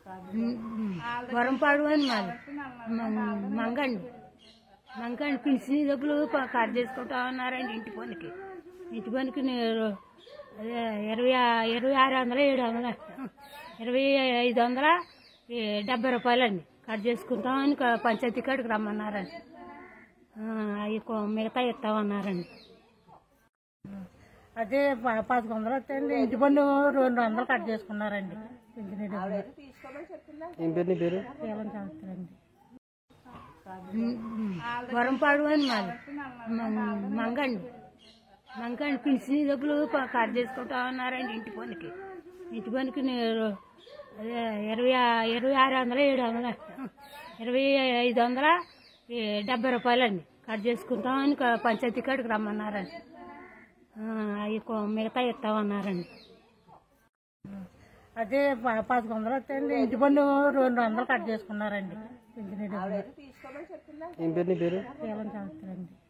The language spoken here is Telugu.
వరంపాడు అని మాది మం- మంగండి మంగండి పిలిచిన డబ్బులు ప- కట్ చేసుకుంటా ఉన్నారండి ఇంటి పనికి ఇంటి పనికి నేను అదే ఇరవై ఆ- ఇరవై ఆరు వందల ఏడు వందల ఇరవై ఐదు వందల ఈ డెబ్బై రూపాయలండి కట్ చేసుకుంటామని క- పంచాయతీ కాడికి రమ్మన్నారండి అవి మిగతా ఇస్తామన్నారండి అదే ప- పదకొండు వందలు వస్తాయండి ఇంటి పన్ను రెండు వందలు కట్ చేసుకున్నారండి ఇంజనీర్ ఏం పేరు నీ పేరు ఏమని చేస్తారండి వరంపాడు అని మాది మం- మంగండి మంగండి పిలిచిన డబ్బులు ప- కట్ చేసుకుంటా ఉన్నారండి ఇంటి పనికి ఇంటి పనికి నేను అదే ఇరవై ఆ- ఇరవై ఆరు వందల ఏడు వందల ఇరవై ఐదు వందల ఈ డెబ్బై రూపాయలండి కట్ చేసుకుంటామని క- పంచాయతీ కాడికి రమ్మన్నారండి అవి మిగతా ఇస్తామన్నారండి అదే ప- పదకొండు వందలు వస్తాయండి ఇంటి పన్ను రెండు వందలు కట్ చేసుకున్నారండి ఇంజనీర్ ఏం పేరు నీ పేరు ఏమని చేస్తారండి